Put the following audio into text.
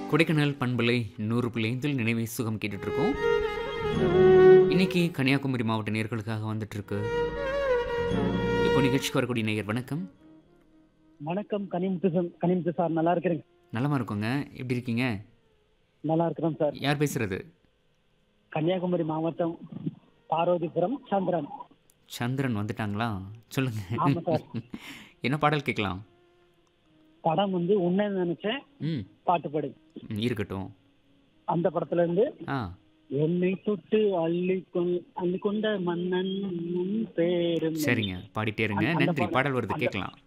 கொடைக்கானல் பண்பலை நூறு பிள்ளைந்தில் நினைவை சுகம் கேட்டுட்டு இருக்கோம் இன்னைக்கு கன்னியாகுமரி மாவட்ட நேர்களுக்காக வந்துட்டு இருக்கு இப்போ நிகழ்ச்சிக்கு வரக்கூடிய நேயர் வணக்கம் வணக்கம் கனிமுத்து சார் கனிமுத்து சார் நல்லா இருக்கிறேங்க நலமா இருக்கோங்க எப்படி இருக்கீங்க நல்லா இருக்கிறோம் சார் யார் பேசுறது கன்னியாகுமரி மாவட்டம் பார்வதிபுரம் சந்திரன் சந்திரன் வந்துட்டாங்களா சொல்லுங்க ஆமா சார் என்ன பாடல் கேட்கலாம் படம் வந்து உன்னை நினைச்சேன் ம் பாட்டு படு ம், இருக்கட்டும் அந்த படத்துல இருந்து ஆ என்னை தொட்டு அள்ளி கொ- அள்ளி கொண்ட மன்னன் உன் பேரும் சரிங்க பாடிட்டே இருங்க அந்த- அந்த நன்றி பாடல்- பாடல் வருது அந்த- கேட்கலாம்